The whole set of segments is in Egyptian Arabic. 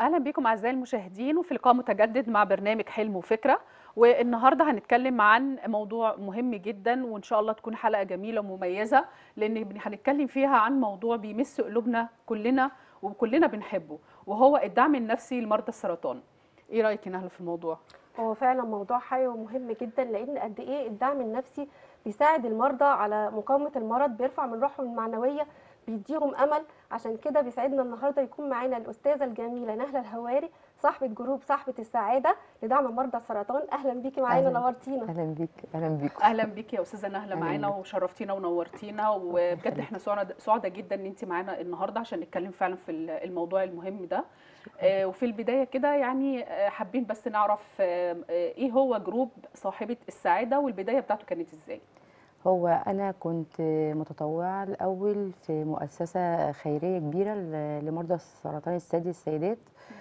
اهلا بكم اعزائي المشاهدين وفي لقاء متجدد مع برنامج حلم وفكره والنهارده هنتكلم عن موضوع مهم جدا وان شاء الله تكون حلقه جميله ومميزه لان هنتكلم فيها عن موضوع بيمس قلوبنا كلنا وكلنا بنحبه وهو الدعم النفسي لمرضى السرطان ايه رايك يا نهله في الموضوع هو فعلا موضوع حي ومهم جدا لان قد ايه الدعم النفسي بيساعد المرضى على مقاومه المرض بيرفع من روحهم المعنويه بيديهم امل عشان كده بيسعدنا النهارده يكون معانا الاستاذه الجميله نهله الهواري صاحبه جروب صاحبه السعاده لدعم مرضى السرطان اهلا بيكي معانا أهلاً. نورتينا اهلا بيك اهلا بيكم اهلا بيك يا استاذه نهله أهلاً معانا بيك. وشرفتينا ونورتينا وبجد احنا سعداء سعداء جدا ان انت معانا النهارده عشان نتكلم فعلا في الموضوع المهم ده آه، وفي البدايه كده يعني آه، حابين بس نعرف آه، آه، ايه هو جروب صاحبه السعاده والبدايه بتاعته كانت ازاي هو انا كنت متطوعه الاول في مؤسسه خيريه كبيره ل- لمرضى السرطان الثدي السيدات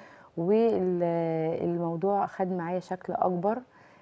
والموضوع خد معايا شكل اكبر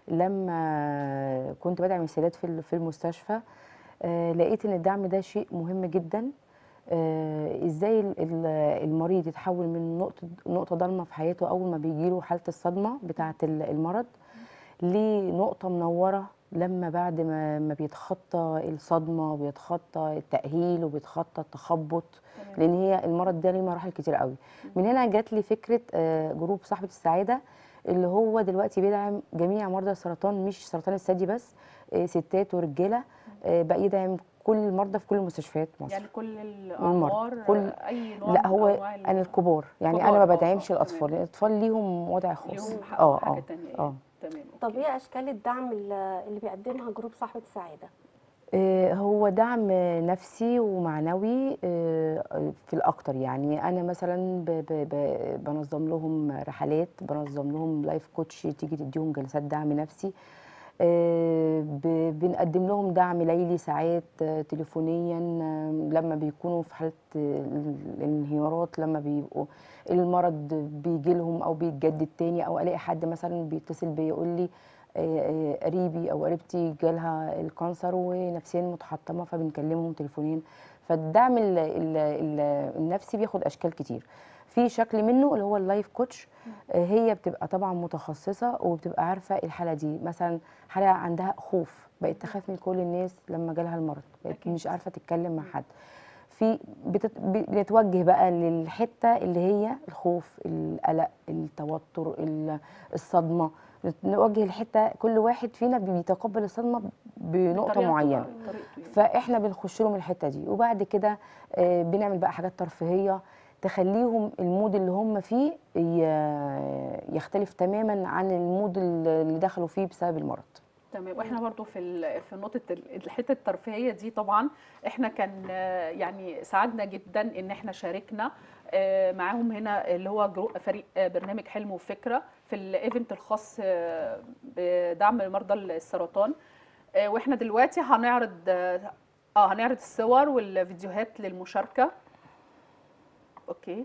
لما كنت بدعم السيدات في ال- في المستشفى آه، لقيت ان الدعم ده شيء مهم جدا آه، ازاي ال- ال- المريض يتحول من نقطه نقطه ضلمه في حياته اول ما بيجيله حاله الصدمه بتاعه ال- المرض لنقطه منوره لما بعد ما ما بيتخطى الصدمه وبيتخطى التاهيل وبيتخطى التخبط لان هي المرض ده ليه مراحل كتير قوي من هنا جات لي فكره آه، جروب صاحبه السعاده اللي هو دلوقتي بيدعم جميع مرضى السرطان مش سرطان الثدي بس آه، ستات ورجاله آه، بقى يدعم كل المرضى في كل مستشفيات مصر يعني كل الاعمار كل- آه، اي نوع لا من هو أنواع ال- انا الكبار يعني كبار، انا ما آه، بدعمش آه، الاطفال تمام. لأن الاطفال ليهم وضع خاص ليهم حق اه حاجه اه تانية اه تمام طب أوكي. ايه اشكال الدعم اللي اللي بيقدمها جروب صاحبه السعاده آه، هو دعم نفسي ومعنوي آه، في الاكتر يعني انا مثلا ب- ب- ب- بنظم لهم رحلات بنظم لهم لايف كوتش تيجي تديهم جلسات دعم نفسي آه، ب- بنقدم لهم دعم ليلي ساعات آه، تليفونيا آه، لما بيكونوا في حاله آه، الانهيارات لما بيبقوا المرض بيجي لهم او بيتجدد تاني او الاقي حد مثلا بيتصل بيا يقول لي آه، آه، قريبي او قريبتي جالها الكانسر ونفسيا متحطمه فبنكلمهم تليفونيا فالدعم ال ال ال النفسي بياخد اشكال كتير في شكل منه اللي هو اللايف كوتش آه، هي بتبقى طبعا متخصصه وبتبقى عارفه الحاله دي مثلا حاله عندها خوف بقت تخاف من كل الناس لما جالها المرض بقت أكيد. مش عارفه تتكلم مع حد في بتت... بنتوجه بقى للحته اللي هي الخوف القلق التوتر ال- الصدمه نوجه الحته كل واحد فينا بيتقبل الصدمه بنقطه بطريقته معينه بقى، بطريقته يعني. فاحنا بنخش لهم الحته دي وبعد كده آه، بنعمل بقى حاجات ترفيهيه تخليهم المود اللي هم فيه ي- يختلف تماما عن المود اللي دخلوا فيه بسبب المرض تمام واحنا برضو في ال- في نقطه ال- الحته الترفيهيه دي طبعا احنا كان آه، يعني سعدنا جدا ان احنا شاركنا آه، معاهم هنا اللي هو جرو- فريق آه، برنامج حلم وفكره في الايفنت الخاص آه، بدعم مرضى السرطان آه، واحنا دلوقتي هنعرض اه آه، هنعرض الصور والفيديوهات للمشاركه اوكي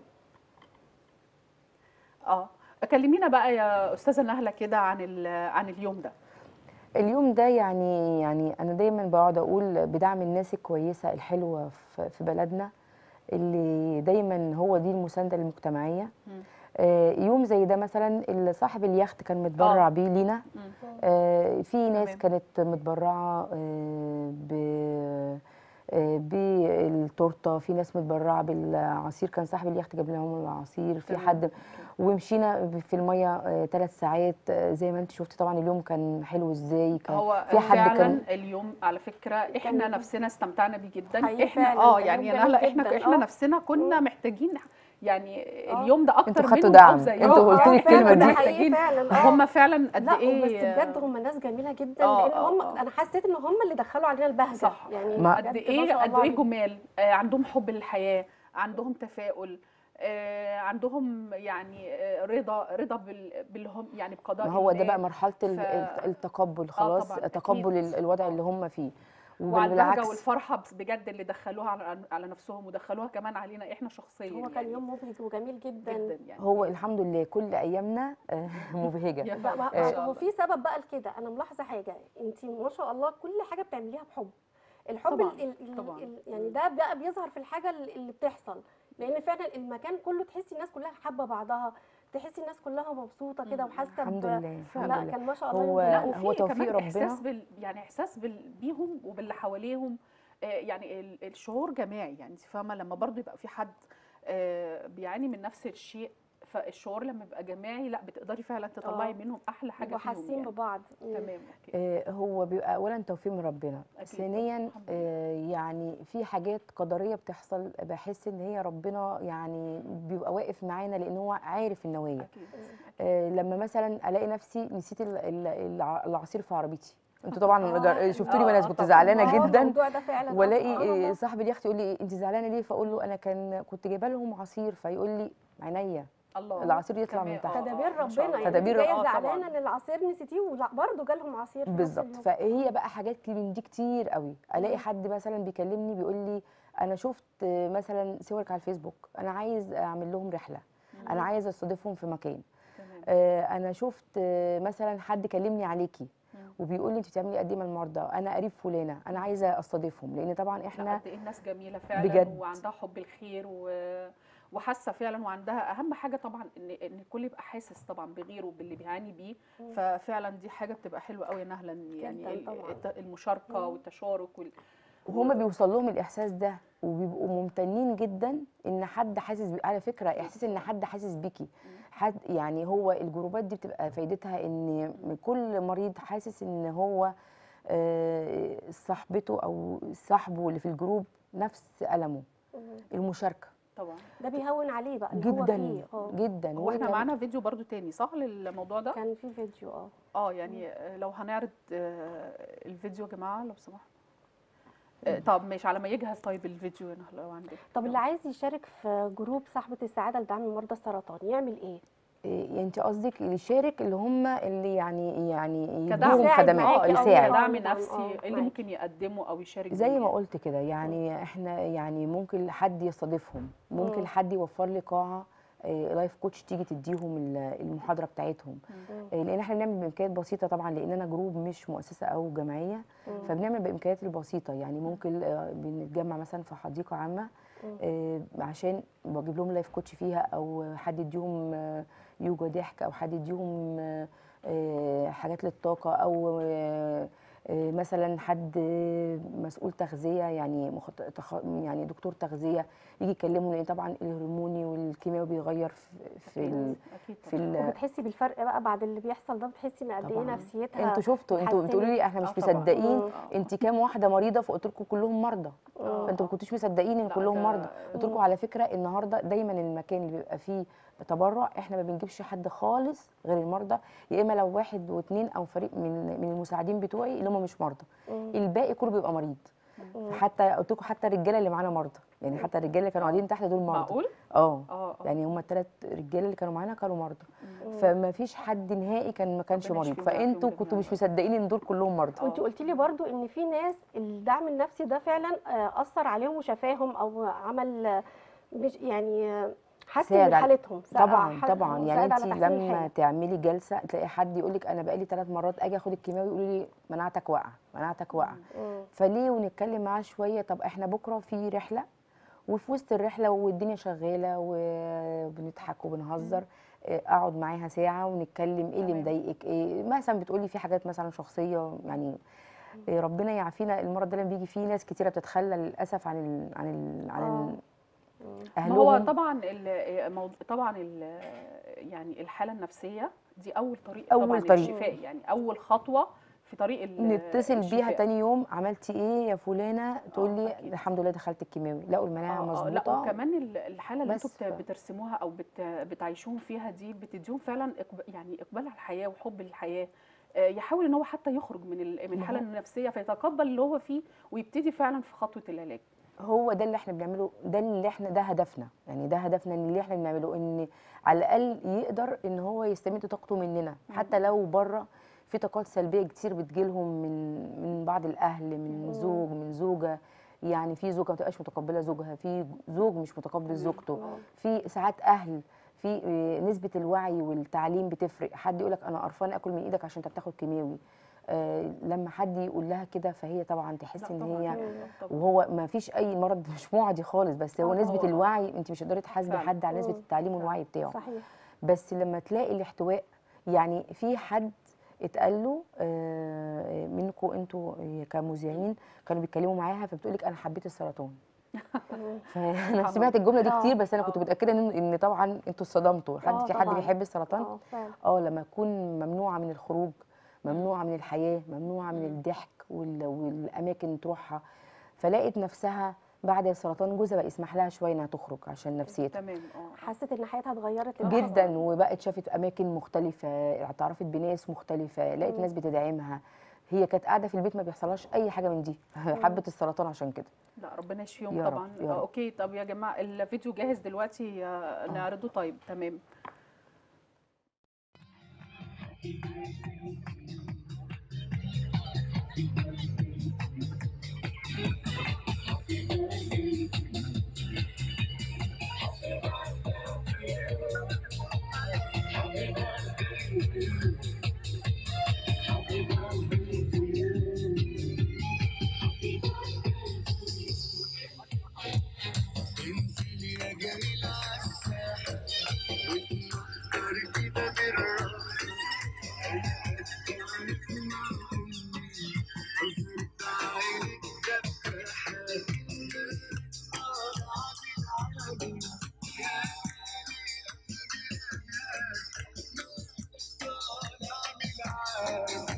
اه كلمينا بقى يا استاذه نهله كده عن ال- عن اليوم ده اليوم ده يعني يعني انا دايما بقعد اقول بدعم الناس الكويسه الحلوه في في بلدنا اللي دايما هو دي المسانده المجتمعيه مم. آه، يوم زي ده مثلا اللي صاحب اليخت كان متبرع آه. بيه لينا مم. آه، في ناس تمام. كانت متبرعه آه، ب آه، بالتورته في ناس متبرعه بالعصير كان صاحب اليخت جاب لهم العصير في تمام. حد ومشينا في الميه ثلاث ساعات آه، زي ما انت شفتي طبعا اليوم كان حلو ازاي كان هو في حد فعلا كان اليوم على فكره احنا كان- نفسنا استمتعنا بيه جدا حقيقي احنا فعلا، اه كان يعني يوم هلا جميل احنا جداً، احنا آه. نفسنا كنا محتاجين يعني آه. اليوم ده اكتر انتوا منهم خدتوا أو دعم زيهم. انتوا آه، قلتوا لي فعلاً الكلمه ده دي حقيقي محتاجين فعلا اه هم فعلا قد لا ايه وبس بجد هم ناس جميله جدا آه، لان آه، هم آه. انا حسيت ان هم اللي دخلوا علينا البهجه صح. يعني ما- بجد قد ما ايه شاء قد الله ايه عليهم. جمال آه، عندهم حب للحياه عندهم تفاؤل آه، عندهم يعني آه، رضا رضا بال- باللي هم يعني بقضاء ما هو ده الله. بقى مرحله ال- ف- ال- التقبل خلاص طبعاً، تقبل أكيد. ال- الوضع آه. اللي هم فيه وعلى البهجه وبالعكس والفرحه بس- بجد اللي دخلوها على على نفسهم ودخلوها كمان علينا احنا شخصيا هو كان يعني يوم مبهج وجميل جدا, جدا يعني هو الحمد لله كل ايامنا آه، مبهجه يا بقى رب بقى إن شاء هو الله. في سبب بقى لكده انا ملاحظه حاجه انت ما شاء الله كل حاجه بتعمليها بحب الحب طبعاً، ال ال طبعاً. ال يعني مم. ده بقى بيظهر في الحاجه اللي اللي بتحصل لان فعلا المكان كله تحسي الناس كلها حابه بعضها تحسي الناس كلها مبسوطه كده مم. وحاسه الحمد ب- لله الحمد لا لله كان ما شاء الله هو- يمكن- لا هو وفي توفيق كمان ربنا. احساس بال يعني احساس بال بيهم وباللي حواليهم آه، يعني ال- الشعور جماعي يعني انت فاهمه لما برضو يبقى في حد آه، بيعاني من نفس الشيء فالشعور لما يبقى جماعي لا بتقدري فعلا تطلعي آه. منهم احلى حاجه بيبقوا فيهم حاسين يعني. ببعض مم. تمام اوكي آه، هو بيبقى اولا توفيق من ربنا أكيد ثانيا طبعاً، الحمد لله. آه، يعني في حاجات قدريه بتحصل بحس ان هي ربنا يعني بيبقى واقف معانا لان هو عارف النوايا اكيد آه، لما مثلا الاقي نفسي نسيت ال- ال- الع- العصير في عربيتي انتوا طبعا آه، جر- شفتوني آه، وانا آه، كنت طبعاً. زعلانه آه، جدا الموضوع ده فعلا والاقي آه، والله. آه، صاحب اليخت يقول لي انت زعلانه ليه فاقول له انا كان كنت جايبه لهم عصير فيقول لي عينيا الله العصير يطلع كمان، من تحت. آه، تدابير آه، ما شاء ربنا الله. يعني تدابير- جايه آه، طبعاً. زعلانه ان العصير نسيتيه ولا برضه جالهم عصير في نفس بالظبط اليوم. فهي بقى حاجات من دي كتير قوي الاقي حد مثلا بيكلمني بيقول لي انا شفت آه، مثلا صورك على الفيسبوك انا عايز اعمل لهم رحله انا عايز استضيفهم في مكان تمام آه، انا شفت آه، مثلا حد كلمني عليكي مم. وبيقول لي انت بتعملي قد ايه من المرضى انا قريب فلانه انا عايزه استضيفهم لان طبعا لا احنا قد ايه الناس جميله فعلا بجد. وعندها حب الخير و... وحاسه فعلا وعندها اهم حاجه طبعا ان ان الكل يبقى حاسس طبعا بغيره باللي بيعاني بيه مم. ففعلا دي حاجه بتبقى حلوه قوي نهلا يعني جداً ال- طبعاً. الت- المشاركه مم. والتشارك وال... وهما بيوصل لهم الاحساس ده وبيبقوا ممتنين جدا ان حد حاسس بي... على فكره احساس ان حد حاسس بيكي حد يعني هو الجروبات دي بتبقى فايدتها ان كل مريض حاسس ان هو آه، صاحبته او صاحبه اللي في الجروب نفس المه مم. المشاركه طبعا ده بيهون عليه بقى اللي هو جدا فيه اه جدا هو احنا وكمان- معانا فيديو برضو تاني صح للموضوع ده كان في فيديو اه اه يعني آه، لو هنعرض آه، الفيديو يا جماعه لو سمحت آه، طب ماشي على ما يجهز طيب الفيديو هنا لو عندك طب اللي عايز يشارك في جروب صاحبة السعادة لدعم مرضى السرطان يعمل ايه؟ إيه، انت قصدك اللي يشارك اللي هم اللي يعني يعني كدعم يدوهم يساعد خدمات معاكي اه أو يساعد يدعم. كدعم طبعاً، نفسي آه، ايه اللي معاكي. ممكن يقدمه او يشارك زي بيه ما يعني؟ قلت كده يعني احنا يعني ممكن حد يستضيفهم ممكن مم. حد يوفر لي قاعه آه، لايف كوتش تيجي تديهم ال- المحاضره بتاعتهم مم. آه، لان احنا بنعمل بامكانيات بسيطه طبعا لاننا جروب مش مؤسسه او جمعيه مم. فبنعمل بامكانيات البسيطه يعني ممكن آه، بنتجمع مثلا في حديقه عامه مم. آه، عشان بجيب لهم لايف كوتش فيها او حد يديهم آه، يوجا ضحك او حد يديهم آه، آه، حاجات للطاقه او آه، آه، مثلا حد آه، مسؤول تغذيه يعني مخط... تخ... يعني دكتور تغذيه يجي يكلمهم لان طبعا الهرموني والكيماوي بيغير في في ال... اكيد في طبعاً. ال... وبتحسي بالفرق بقى بعد اللي بيحصل ده بتحسي ان قد ايه طبعاً. نفسيتها انتوا شفتوا انتوا اتحسنت. بتقولوا لي احنا مش آه طبعاً. مصدقين مم. انت كام واحده مريضه فقلت لكم كلهم مرضى آه. فانتوا ما كنتوش مصدقين ان لا، كلهم ده- مرضى قلت لكم على فكره النهارده دايما المكان اللي بيبقى فيه تبرع احنا ما بنجيبش حد خالص غير المرضى يا اما لو واحد واثنين او فريق من من المساعدين بتوعي اللي هم مش مرضى مم. الباقي كله بيبقى مريض مم. حتى قلت لكم حتى الرجاله اللي معانا مرضى يعني حتى الرجاله اللي كانوا قاعدين تحت دول مرضى معقول اه اه اه يعني هم الثلاث رجاله اللي كانوا معانا كانوا مرضى مم. فما فيش حد نهائي كان ما كانش ربنا مريض يشفيهم ويعافيهم فانتوا كنتوا جميعاً. مش مصدقين ان دول كلهم مرضى وانت قلت لي برضو ان في ناس الدعم النفسي ده فعلا آه، اثر عليهم وشفاهم او عمل آه، مش يعني آه، حسن ساعد من على- حالتهم سا- طبعا ح- طبعا يعني ساعد انت على تحسين لما الحال. تعملي جلسه تلاقي حد يقول لك انا بقالي ثلاث مرات اجي اخد الكيماوي يقولوا لي مناعتك واقعه مناعتك واقعه مم. فليه ونتكلم معاه شويه طب احنا بكره في رحله وفي وسط الرحله والدنيا شغاله وبنضحك وبنهزر اه، اقعد معاها ساعه ونتكلم ايه اللي تمام. مضايقك ايه مثلا بتقولي في حاجات مثلا شخصيه يعني اه، ربنا يعافينا المرض ده لما بيجي فيه ناس كتيره بتتخلى للاسف عن ال عن ال عن آه. ال ما هو اهلهم طبعا ال- موض- طبعا ال- يعني الحاله النفسيه دي اول طريق أول طبعا طريق. للشفاء يعني اول خطوه في طريق ال- نتصل بيها الشفاء. تاني يوم عملتي ايه يا فلانه تقول آه، لي أكيد. الحمد لله دخلت الكيماوي لقوا المناعه آه، آه، لا مظبوطه وكمان ال- الحاله اللي انتوا بس بت- ف- بترسموها او بت بتعيشوهم فيها دي بتديهم فعلا إقب- يعني اقبال على الحياه وحب للحياه آه، يحاول ان هو حتى يخرج من ال- من ما الحاله هو- النفسيه فيتقبل اللي هو فيه ويبتدي فعلا في خطوه العلاج هو ده اللي احنا بنعمله ده اللي احنا ده هدفنا يعني ده هدفنا ان اللي احنا بنعمله ان على الاقل يقدر ان هو يستمد طاقته مننا حتى لو بره في طاقات سلبيه كتير بتجيلهم من من بعض الاهل من زوج من زوجه يعني في زوجه ما تبقاش متقبله زوجها في زوج مش متقبل زوجته في ساعات اهل في آه، نسبه الوعي والتعليم بتفرق حد يقول لك انا قرفان اكل من ايدك عشان انت بتاخد كيماوي آه لما حد يقول لها كده فهي طبعا تحس لا ان طبعاً، هي طبعاً. وهو ما فيش اي مرض مش معدي خالص بس هو آه، نسبه هو- الوعي انت مش هتقدري تحاسبي فعلاً. حد على نسبه مم. التعليم والوعي بتاعه صحيح بس لما تلاقي الاحتواء يعني في حد اتقال له آه، منكم انتوا كمذيعين كانوا بيتكلموا معاها فبتقول لك انا حبيت السرطان مم. فانا سمعت الجمله دي آه، كتير بس انا كنت آه. متاكده ان ان طبعا انتوا اتصدمتوا آه، حد في حد طبعاً. بيحب السرطان اه فعلا اه لما اكون ممنوعه من الخروج ممنوعه من الحياه ممنوعه من مم. الضحك وال... والاماكن تروحها فلقت نفسها بعد السرطان جوزها بقى يسمح لها شويه انها تخرج عشان نفسيتها تمام اه حست ان حياتها اتغيرت لما جدا حصل. وبقت شافت اماكن مختلفه اتعرفت بناس مختلفه لقت مم. ناس بتدعمها هي كانت قاعده في البيت ما بيحصلهاش اي حاجه من دي حبت السرطان عشان كده لا ربنا يشفيهم يا رب، طبعا يا آه، رب. اوكي طب يا جماعه الفيديو جاهز دلوقتي آه، نعرضه طيب تمام انزلي يا جميل عالساحة وتنطر كده بالراحة أرجعلك مع أمي أزرد عينك دباحة طالعة بالعالم يا طالعة بالعالم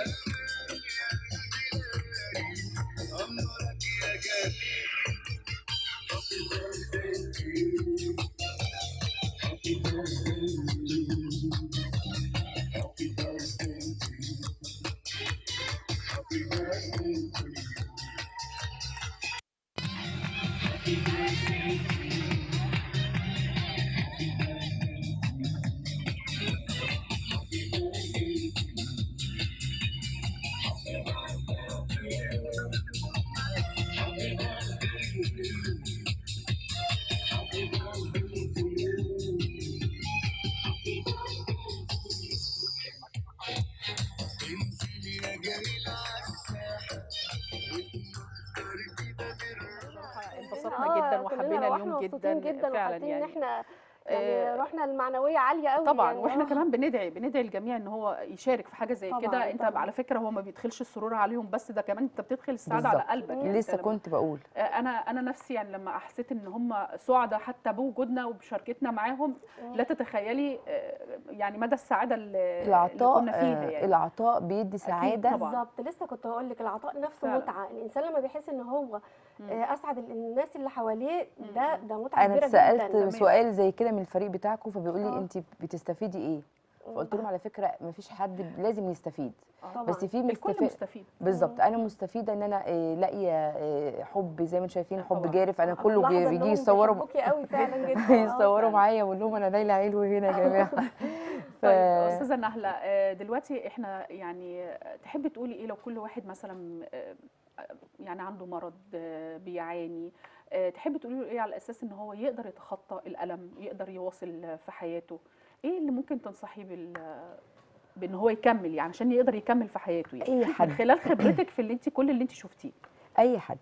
أمرك يا جميل Happy birthday to you. Happy birthday to you. Happy birthday to you. Happy birthday to you. انزلي يا جميل عالساحة وتنطر كده بالراحة انبسطنا آه، جدا كلنا وحبينا روحنا اليوم مبسوطين جدا جدا فعلا وحاسين يعني ان احنا آه، يعني روحنا المعنويه عاليه قوي طبعا يعني واحنا آه. كمان بندعي بندعي الجميع ان هو يشارك في حاجه زي طبعاً، كده انت طبعاً. على فكره هو ما بيدخلش السرور عليهم بس ده كمان انت بتدخل السعاده على بالظبط. قلبك يعني لسه أنت لما- كنت بقول آه، انا انا نفسي يعني لما حسيت ان هم سعداء حتى بوجودنا وبشاركتنا معاهم لا تتخيلي آه، يعني مدى السعاده اللي, اللي العطاء كنا فيها آه، يعني العطاء بيدي سعاده طبعاً. بالظبط لسه كنت هقول لك العطاء نفسه فعلا. متعه الانسان لما بيحس ان هو مم. آه، اسعد ال- الناس اللي حواليه مم. ده ده متعه انا كبيره اتسالت جدا سؤال زي كده من الفريق بتاعكم فبيقول لي آه. انت بتستفيدي ايه فقلت لهم على فكره ما فيش حد لازم يستفيد آه. طبعاً. بس في الكل مستفيد مستفيد بالظبط انا مستفيده ان انا آه، لاقيه آه، حب زي ما انتم شايفين حب طبعاً. جارف انا أنا كله ملاحظة بي- بيجي إنهم يصوروا بيحبوكي قوي فعلا جدا آه، يصوروا فعلاً. معايا واقول لهم انا ليلى علو هنا يا جماعه ف... طيب استاذه نهله آه، دلوقتي احنا يعني آه، تحبي تقولي ايه لو كل واحد مثلا آه، يعني عنده مرض آه، بيعاني آه، تحبي تقولي له ايه على اساس ان هو يقدر يتخطى الالم يقدر يواصل آه، في حياته ايه اللي ممكن تنصحيه بال بان هو يكمل يعني عشان يقدر يكمل في حياته يعني اي من حد خلال خبرتك في اللي انت كل اللي انت شفتيه اي حد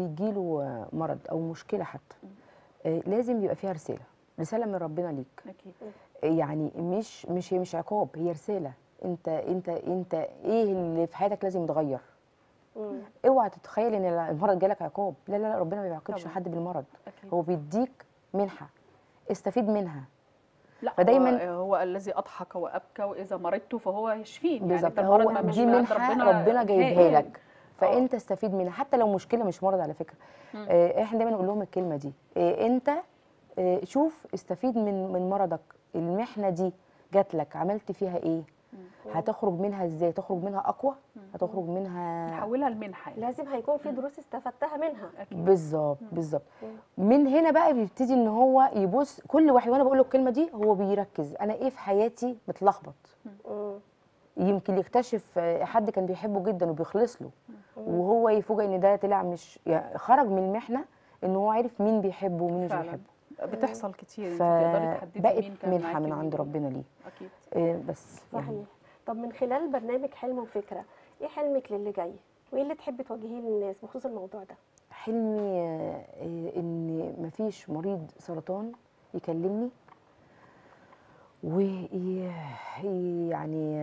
بيجيله مرض او مشكله حتى آه، لازم يبقى فيها رساله رساله من ربنا ليك اكيد يعني مش مش هي مش عقاب هي رساله انت انت انت ايه اللي في حياتك لازم يتغير مم. اوعى تتخيل ان المرض جالك عقاب لا لا لا ربنا ما بيعاقبش طبعاً. حد بالمرض اكيد هو بيديك منحه استفيد منها لا فدايماً- هو, هو الذي اضحك وابكى واذا مرضت فهو يشفين يعني بالظبط انت المرض هو ما مش دي من عند منحه ربنا جايبها نهائي. لك فانت استفيد منها حتى لو مشكله مش مرض على فكره مم. آه، احنا دايما نقول لهم الكلمه دي آه، انت آه، شوف استفيد من من مرضك المحنه دي جات لك عملت فيها ايه هتخرج منها ازاي تخرج منها اقوى هتخرج منها نحولها لمنحه يعني. لازم هيكون في دروس استفدتها منها اكيد بالظبط بالظبط من هنا بقى بيبتدي ان هو يبص كل واحد وانا بقول له الكلمه دي هو بيركز انا ايه في حياتي متلخبط مم. يمكن يكتشف آه، حد كان بيحبه جدا وبيخلص له وهو يفوجئ ان ده طلع مش يعني خرج من المحنه ان هو عارف مين بيحبه ومين مش فعلا بيحبه بتحصل كتير انت تقدري تحددي فبقت مين كان منحه معاكي من ومين عند لا. ربنا ليه اكيد آه، بس صحيح يعني طب من خلال برنامج حلم وفكره ايه حلمك للي جاي وايه اللي تحبي توجهيه للناس بخصوص الموضوع ده حلمي آه، آه، ان مفيش مريض سرطان يكلمني ويعني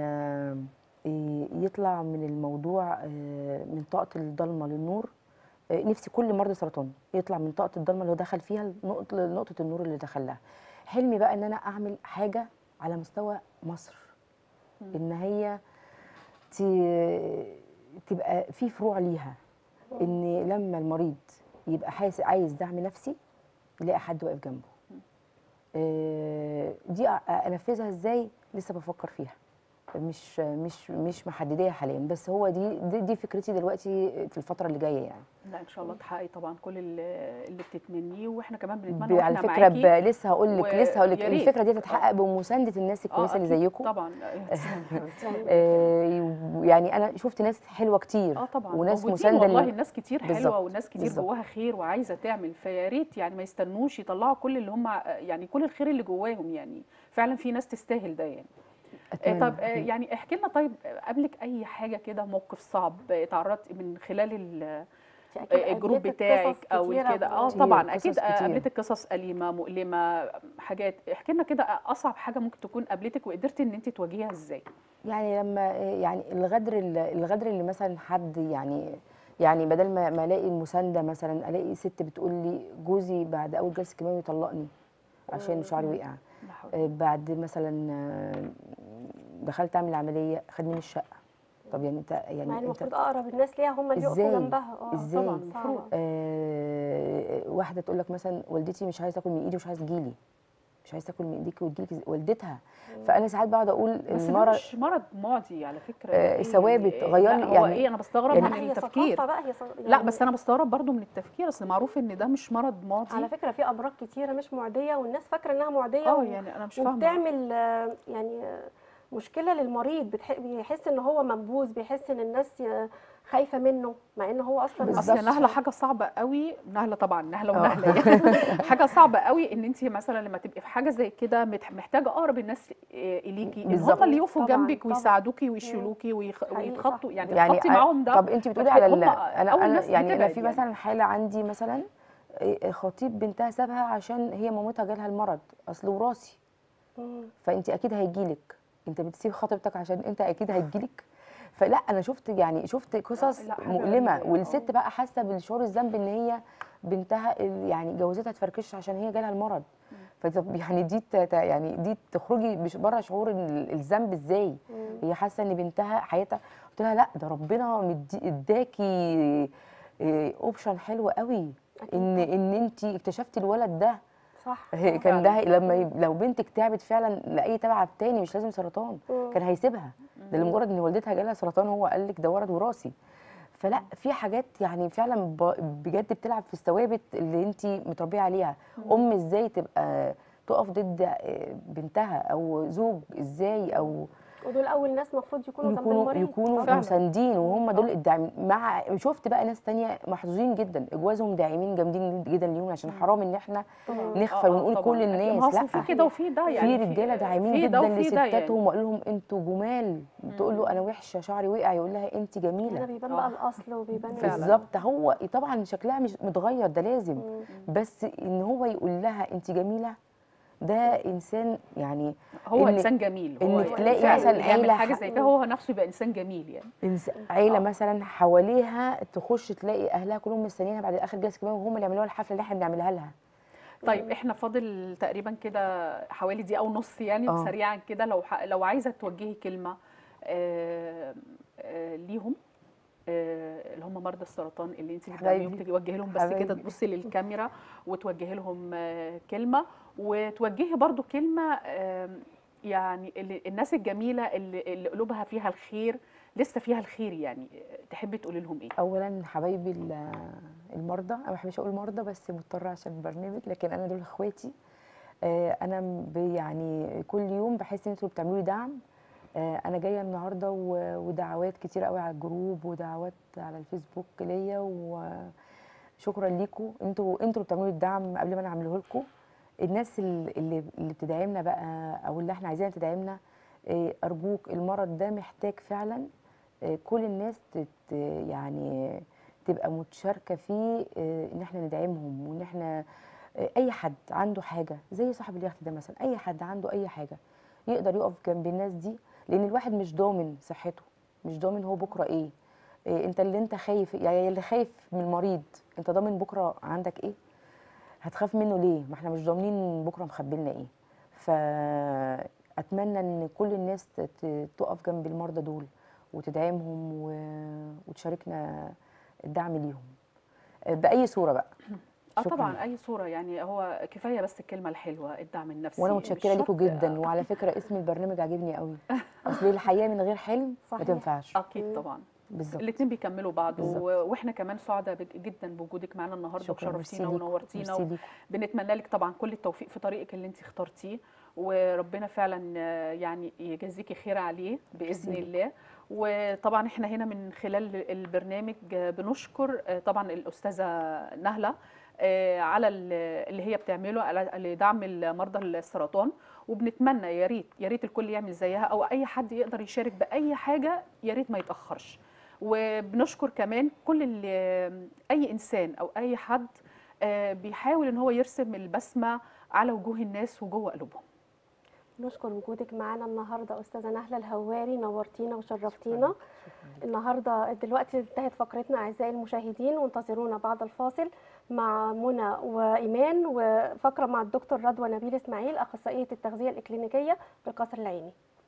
يطلع من الموضوع آه، من طاقة الضلمة للنور آه، نفسي كل مرضى سرطان يطلع من طاقة الضلمة اللي هو دخل فيها لنقطة لنقطة النور اللي دخل لها حلمي بقى ان انا اعمل حاجة على مستوى مصر ان هي ت- تبقى في فروع ليها ان لما المريض يبقى حاس عايز دعم نفسي يلاقي حد واقف جنبه آه، دي أ- انفذها ازاي لسه بفكر فيها مش مش مش محدديه حاليا بس هو دي دي, دي فكرتي دلوقتي في الفتره اللي جايه يعني لا ان شاء الله تحققي طبعا كل اللي اللي بتتمنيه واحنا كمان ب- بنتمنى على واحنا فكره ب... معاكي لسه هقول لك لسه هقول لك ويا ريت. الفكره دي تتحقق بمسانده الناس الكويسه اللي أكيد زيكم طبعا آه، يعني انا شفت ناس حلوه كتير اه طبعا وناس موجودين مسانده والله لل- الناس كتير بالظبط، حلوه وناس كتير بالظبط. جواها خير وعايزه تعمل فيا ريت يعني ما يستنوش يطلعوا كل اللي هم يعني كل الخير اللي جواهم يعني فعلا في ناس تستاهل ده يعني آه، أتمنى. طب آه، يعني احكي لنا طيب آه، قبلك اي حاجه كده موقف صعب آه، تعرضتي من خلال ال- في أكيد آه، الجروب قابلتك بتاعك قصص او كتيرة كده اه و- كتير، طبعا قصص اكيد آه، كتير. قابلتك قصص اليمه مؤلمه حاجات احكي لنا كده اصعب حاجه ممكن تكون قابلتك وقدرتي ان انت تواجهيها ازاي يعني لما يعني الغدر اللي الغدر اللي مثلا حد يعني يعني بدل ما ما الاقي المسانده مثلا الاقي ست بتقول لي جوزي بعد اول جلسه كيماوي يطلقني عشان شعري وقع لا حول آه، بعد مثلا آه، دخلت اعمل عمليه خد مني الشقه طب يعني انت مع يعني ان انت المفروض اقرب الناس ليها هم اللي إزاي؟ يقفوا جنبها اه إزاي؟ طبعا المفروض. صعبة. آه، واحده تقول لك مثلا والدتي مش عايزه تاكل من ايدي ومش عايزه تجيلي مش عايزه تاكل من ايديك وتجيلك إزاي؟ والدتها فانا ساعات بقعد اقول بس ده المرض مش مرض معدي على فكره آه، إيه ثوابت إيه غير لا، لي هو يعني- ايه انا بستغرب يعني- من لا هي التفكير ثقافة بقى هي ث- لا يعني بس انا بستغرب برضو من التفكير اصل معروف ان ده مش مرض معدي على فكرة في أمراض كتيرة مش معدية والناس فاكرة إنها معدية اه و- يعني انا مش فاهمه وبتعمل آه، يعني آه، مشكلة للمريض بتح- بيحس إن هو منبوذ بيحس إن الناس آه، خايفة منه مع إن هو أصلا بالظبط. اصل نهله حاجه صعبه قوي نهله طبعا نهله آه. ونهله يعني حاجه صعبه قوي ان انت مثلا لما تبقي في حاجه زي كده مت- محتاجه اقرب الناس إيه اليكي ان بالظبط. هم اللي يقفوا طبعاً، جنبك طبعاً. ويساعدوكي ويشيلوكي ويخ... حقيقي ويتخطوا صح. يعني يعني تخطي أنا- معاهم ده طب انت بتقولي بتح- على هم ال- انا أول انا ناس يعني انا بتبعد في يعني. مثلا حاله عندي مثلا إيه، خطيب بنتها سابها عشان هي مامتها جالها المرض اصل وراثي مم. فانت اكيد هيجيلك انت بتسيب خطيبتك عشان انت اكيد هيجيلك فلا انا شفت يعني شفت قصص لا، حاجة مؤلمه غريبة. والست بقى حاسه بالشعور الذنب ان هي بنتها ال- يعني جوزتها تفركش عشان هي جالها المرض فطب يعني دي ت- ت- يعني دي تخرجي مش بره شعور ال- الذنب ازاي هي حاسه ان بنتها حياتها قلت لها لا ده ربنا مدي اداكي اوبشن حلو قوي أكيد ان طبعاً. ان انت اكتشفتي الولد ده صح هي كان فعلاً. ده لما يب- لو بنتك تعبت فعلا لاي تعب تاني مش لازم سرطان مم. كان هيسيبها ده لمجرد ان والدتها جالها سرطان هو قال لك ده ورد وراثي فلا في حاجات يعني فعلا ب- بجد بتلعب في الثوابت اللي انت متربيه عليها ام ازاي تبقى تقف ضد آه، بنتها او زوج ازاي او ودول أول ناس المفروض يكونوا جنب يكونوا المريض يكونوا فعلاً. مساندين وهم دول آه. الداعمين مع شفت بقى ناس تانية محظوظين جدا اجوازهم داعمين جامدين جدا ليهم عشان حرام ان احنا طبعاً. نغفل آه، آه، ونقول طبعاً. كل أكيد. ما الناس هو لا في كده وفي ده يعني في رجاله داعمين في ده جدا وفي ده لستاتهم يعني. وقال لهم انتوا جمال تقول له انا وحشه شعري وقع يقول لها انت هنا جميله بيبان آه. بقى الأصل وبيبان فعلاً. بالظبط هو طبعا شكلها مش متغير ده لازم مم. بس ان هو يقول لها انت جميله ده انسان يعني هو إن- انسان جميل هو إنك يعني تلاقي فعلاً مثلاً اللي يعمل عيلة حاجه ح- زي كده هو نفسه يبقى انسان جميل يعني إنس- عيله آه. مثلا حواليها تخش تلاقي اهلها كلهم مستنيينها بعد اخر جلسه كمان وهم اللي يعملوا لها الحفله اللي احنا بنعملها لها طيب احنا فاضل تقريبا كده حوالي دقيقه ونص يعني آه. سريعا كده لو ح... لو عايزه توجهي كلمه آه آه ليهم آه اللي هم مرضى السرطان اللي انت بتدعميهم حبايبي. توجهي لهم بس كده حبايبي. تبصي للكاميرا وتوجهي لهم آه كلمه وتوجهي برضو كلمه آه يعني اللي الناس الجميله اللي, اللي قلوبها فيها الخير لسه فيها الخير يعني آه، تحبي تقولي لهم ايه اولا حبايبي ال- المرضى انا ما بحبش اقول مرضى بس مضطره عشان البرنامج لكن انا دول اخواتي آه، انا ب- يعني كل يوم بحس ان انتوا بتعملوا لي دعم آه، انا جايه النهارده و- ودعوات كتير قوي على الجروب ودعوات على الفيسبوك ليا وشكرا ليكم انتوا انتوا اللي بتعملوا لي الدعم قبل ما انا اعمله لكم الناس ال- اللي اللي بتدعمنا بقى او اللي احنا عايزينها تدعمنا آه، ارجوك المرض ده محتاج فعلا آه، كل الناس تت يعني تبقى متشاركه فيه آه، ان احنا ندعمهم وان احنا آه، اي حد عنده حاجه زي صاحب اليخت ده مثلا اي حد عنده اي حاجه يقدر يقف جنب الناس دي لان الواحد مش ضامن صحته مش ضامن هو بكره ايه, إيه انت اللي انت خايف يعني اللي خايف من المريض انت ضامن بكره عندك ايه هتخاف منه ليه ما احنا مش ضامنين بكره مخبلنا ايه فاتمنى ان كل الناس ت- تقف جنب المرضى دول وتدعمهم و- وتشاركنا الدعم ليهم باي صوره بقى اه شكراً. طبعا اي صوره يعني هو كفايه بس الكلمه الحلوه الدعم النفسي وانا مش متشكره ليكم شرط- جدا وعلى فكره اسم البرنامج عاجبني قوي اصل الحياه من غير حلم ما صحيح. تنفعش اكيد طبعا بالظبط الاثنين بيكملوا بعض بالظبط. و... واحنا كمان سعداء بك- جدا بوجودك معانا النهارده شكرا ميرسي وشرفتينا ليكم، ونورتينا ميرسي ليكم. بنتمنى لك طبعا كل التوفيق في طريقك اللي انت اخترتيه وربنا فعلا آه، يعني يجازيكي خير عليه باذن ميرسي. الله وطبعا احنا هنا من خلال البرنامج آه، بنشكر آه، طبعا الاستاذه نهله آه، على ال- اللي هي بتعمله على- لدعم مرضى السرطان وبنتمنى يا ريت يا ريت الكل يعمل زيها او اي حد يقدر يشارك باي حاجه يا ريت ما يتاخرش وبنشكر كمان كل اللي اي انسان او اي حد آه، بيحاول ان هو يرسم البسمه على وجوه الناس وجوه قلوبهم نشكر وجودك معانا النهارده استاذه نهله الهواري نورتينا وشرفتينا النهارده دلوقتي انتهت فقرتنا اعزائي المشاهدين وانتظرونا بعد الفاصل مع منى وايمان وفقره مع الدكتور رضوى نبيل اسماعيل اخصائيه التغذيه الاكلينيكيه بالقصر العيني